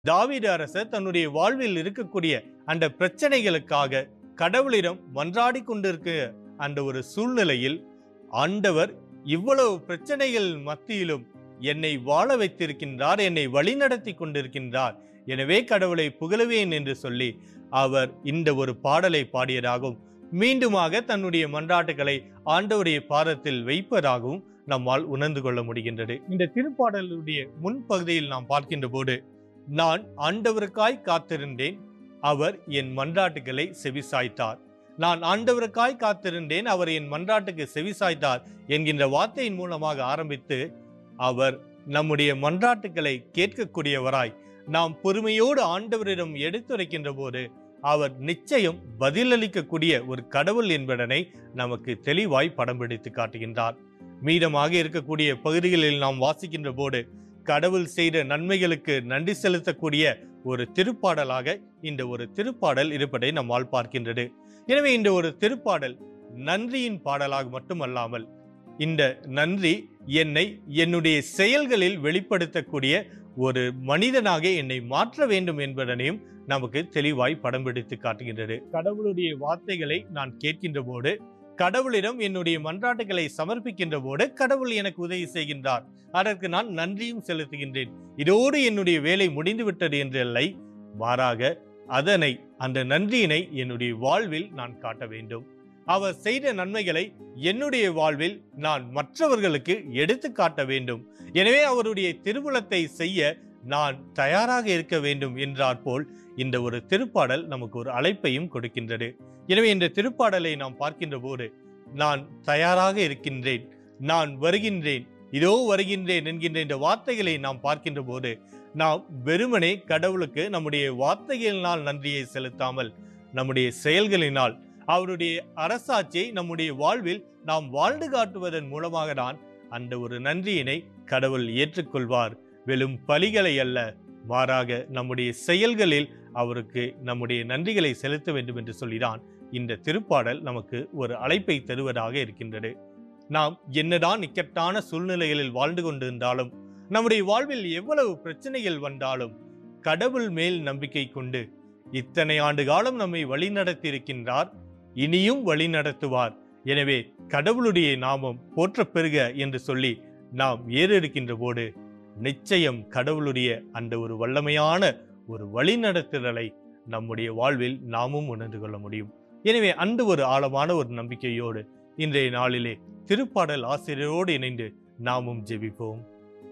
தாவீது அரசர் தன்னுடைய வாழ்வில் இருக்கக்கூடிய அந்த பிரச்சனைகளுக்காக கடவுளிடம் மன்றாடி கொண்டிருக்க அந்த ஒரு சூழ்நிலையில் ஆண்டவர் இவ்வளவு பிரச்சனைகள் மத்தியிலும் என்னை வாழ வைத்திருக்கின்றார் என்னை வழிநடத்தி கொண்டிருக்கின்றார் எனவே கடவுளை புகழுவேன் என்று சொல்லி அவர் இந்த ஒரு பாடலை பாடியதாகவும் மீண்டுமாக தன்னுடைய மன்றாட்டுகளை ஆண்டவருடைய பாதத்தில் வைப்பதாகவும் நம்மால் உணர்ந்து கொள்ள முடிகின்றது இந்த திருப்பாடலுடைய முன்பகுதியில் நாம் பார்க்கின்ற போது நான் ஆண்டவருக்காய் காத்திருந்தேன் அவர் என் மன்றாட்டுகளை செவிசாய்த்தார் நான் ஆண்டவருக்காய் காத்திருந்தேன் அவர் என் மன்றாட்டுக்கு செவிசாய்த்தார் என்கின்ற வார்த்தையின் மூலமாக ஆரம்பித்து அவர் நம்முடைய மன்றாட்டுகளை கேட்கக்கூடியவராய் நாம் பொறுமையோடு ஆண்டவரிடம் எடுத்துரைக்கின்ற போது அவர் நிச்சயம் பதிலளிக்கக்கூடிய ஒரு கடவுள் என்பதனை நமக்கு தெளிவாய் படம் பிடித்து காட்டுகின்றார் மீதமாக இருக்கக்கூடிய பகுதிகளில் நாம் வாசிக்கின்ற போது கடவுள் செய்த நன்மைகளுக்கு நன்றி செலுத்தக்கூடிய ஒரு திருப்பாடலாக இந்த ஒரு திருப்பாடல் இருப்பதை நம்மால் பார்க்கின்றது எனவே இந்த ஒரு திருப்பாடல் நன்றியின் பாடலாக மட்டுமல்லாமல் இந்த நன்றி என்னை என்னுடைய செயல்களில் வெளிப்படுத்தக்கூடிய ஒரு மனிதனாக என்னை மாற்ற வேண்டும் என்பதனையும் நமக்கு தெளிவாய் படம் பிடித்து காட்டுகின்றது கடவுளுடைய வார்த்தைகளை நான் கேட்கின்ற போது கடவுளிடம் என்னுடைய மன்றாட்டுகளை சமர்ப்பிக்கின்ற போது கடவுள் எனக்கு உதவி செய்கின்றார் அதற்கு நான் நன்றியும் செலுத்துகின்றேன் இதோடு என்னுடைய வேலை முடிந்து விட்டது என்றல்லை மாறாக அதனை அந்த நன்றியினை என்னுடைய வாழ்வில் நான் காட்ட வேண்டும் அவர் செய்த நன்மைகளை என்னுடைய வாழ்வில் நான் மற்றவர்களுக்கு எடுத்து காட்ட வேண்டும் எனவே அவருடைய திருவுளத்தை செய்ய நான் தயாராக இருக்க வேண்டும் என்றார் போல் இந்த ஒரு திருப்பாடல் நமக்கு ஒரு அழைப்பையும் கொடுக்கின்றது எனவே இந்த திருப்பாடலை நாம் பார்க்கின்ற போது நான் தயாராக இருக்கின்றேன் நான் வருகின்றேன் இதோ வருகின்றேன் என்கின்ற இந்த வார்த்தைகளை நாம் பார்க்கின்ற போது நாம் வெறுமனே கடவுளுக்கு நம்முடைய வார்த்தைகளினால் நன்றியை செலுத்தாமல் நம்முடைய செயல்களினால் அவருடைய அரசாட்சியை நம்முடைய வாழ்வில் நாம் வாழ்ந்து காட்டுவதன் மூலமாக தான் அந்த ஒரு நன்றியினை கடவுள் ஏற்றுக்கொள்வார் வெறும் பலிகளை அல்ல மாறாக நம்முடைய செயல்களில் அவருக்கு நம்முடைய நன்றிகளை செலுத்த வேண்டும் என்று சொல்லிதான் இந்த திருப்பாடல் நமக்கு ஒரு அழைப்பை தருவதாக இருக்கின்றது நாம் என்னதான் இக்கட்டான சூழ்நிலைகளில் வாழ்ந்து கொண்டிருந்தாலும் நம்முடைய வாழ்வில் எவ்வளவு பிரச்சனைகள் வந்தாலும் கடவுள் மேல் நம்பிக்கை கொண்டு இத்தனை ஆண்டு காலம் நம்மை வழிநடத்தி இருக்கின்றார் இனியும் வழி நடத்துவார் எனவே கடவுளுடைய நாமம் போற்றப் பெறுக என்று சொல்லி நாம் ஏறெடுக்கின்ற போது நிச்சயம் கடவுளுடைய அந்த ஒரு வல்லமையான ஒரு வழிநடத்துதலை நம்முடைய வாழ்வில் நாமும் உணர்ந்து கொள்ள முடியும் எனவே அந்த ஒரு ஆழமான ஒரு நம்பிக்கையோடு இன்றைய நாளிலே திருப்பாடல் ஆசிரியரோடு இணைந்து நாமும் ஜெபிப்போம்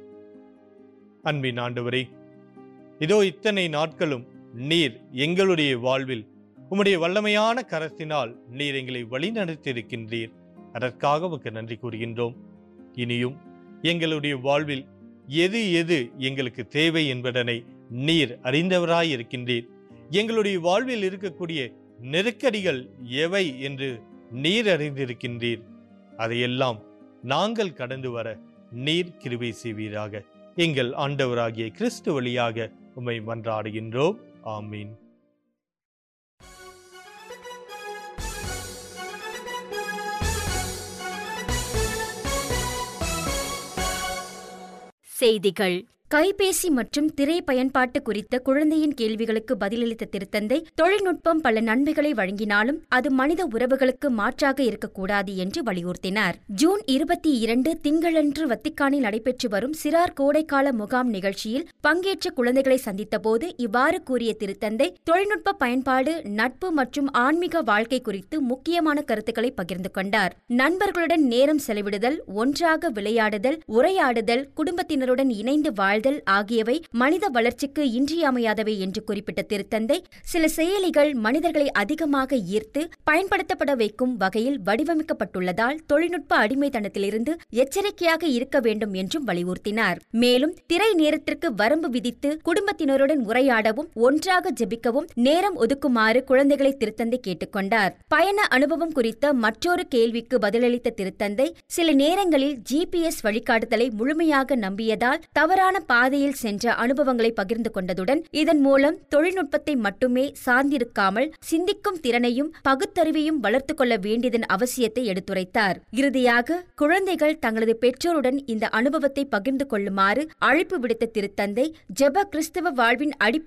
அன்பின் ஆண்டவரே இதோ இத்தனை நாட்களும் நீர் எங்களுடைய வாழ்வில் உம்முடைய வல்லமையான கரத்தினால் நீர் எங்களை வழிநடத்தியிருக்கின்றீர் அதற்காக உமக்கு நன்றி கூறுகின்றோம் இனியும் எங்களுடைய வாழ்வில் எது எது எங்களுக்கு தேவை என்பதனை நீர் அறிந்தவராய் இருக்கின்றீர் எங்களுடைய வாழ்வில் இருக்கக்கூடிய நெருக்கடிகள் எவை என்று நீர் அறிந்திருக்கின்றீர் அதையெல்லாம் நாங்கள் கடந்து வர நீர் கிருபை செய்வீராக எங்கள் ஆண்டவராகிய கிறிஸ்து வழியாக உம்மை மன்றாடுகின்றோம் ஆமீன் செய்திகள் கைபேசி மற்றும் திரை பயன்பாட்டு குறித்த குழந்தையின் கேள்விகளுக்கு பதிலளித்த திருத்தந்தை தொழில்நுட்பம் பல நன்மைகளை வழங்கினாலும் அது மனித உறவுகளுக்கு மாற்றாக இருக்கக்கூடாது என்று வலியுறுத்தினார் ஜூன் இருபத்தி இரண்டு திங்களன்று வத்திக்கானில் நடைபெற்று வரும் சிறார் கோடைக்கால முகாம் நிகழ்ச்சியில் பங்கேற்ற குழந்தைகளை சந்தித்தபோது இவ்வாறு கூறிய திருத்தந்தை தொழில்நுட்ப பயன்பாடு நட்பு மற்றும் ஆன்மீக வாழ்க்கை குறித்து முக்கியமான கருத்துக்களை பகிர்ந்து கொண்டார் நண்பர்களுடன் நேரம் செலவிடுதல் ஒன்றாக விளையாடுதல் உரையாடுதல் குடும்பத்தினருடன் இணைந்து வாழ் வாழ்தல் ஆகியவை மனித வளர்ச்சிக்கு இன்றியமையாதவை என்று குறிப்பிட்ட திருத்தந்தை சில செயலிகள் மனிதர்களை அதிகமாக ஈர்த்து பயன்படுத்தப்பட வைக்கும் வகையில் வடிவமைக்கப்பட்டுள்ளதால் தொழில்நுட்ப அடிமைத்தனத்திலிருந்து எச்சரிக்கையாக இருக்க வேண்டும் என்றும் வலியுறுத்தினார் மேலும் திரை நேரத்திற்கு வரம்பு விதித்து குடும்பத்தினருடன் உரையாடவும் ஒன்றாக ஜெபிக்கவும் நேரம் ஒதுக்குமாறு குழந்தைகளை திருத்தந்தை கேட்டுக்கொண்டார் பயண அனுபவம் குறித்த மற்றொரு கேள்விக்கு பதிலளித்த திருத்தந்தை சில நேரங்களில் ஜிபிஎஸ் வழிகாட்டுதலை முழுமையாக நம்பியதால் தவறான பாதையில் சென்ற அனுபவங்களை பகிர்ந்து கொண்டதுடன் இதன் மூலம் தொழில்நுட்பத்தை மட்டுமே சார்ந்திருக்காமல் சிந்திக்கும் திறனையும் பகுத்தறிவையும் வளர்த்துக் கொள்ள வேண்டியதன் அவசியத்தை எடுத்துரைத்தார் இறுதியாக குழந்தைகள் தங்களது பெற்றோருடன் இந்த அனுபவத்தை பகிர்ந்து கொள்ளுமாறு அழைப்பு விடுத்த திருத்தந்தை ஜெப கிறிஸ்தவ வாழ்வின் அடிப்படை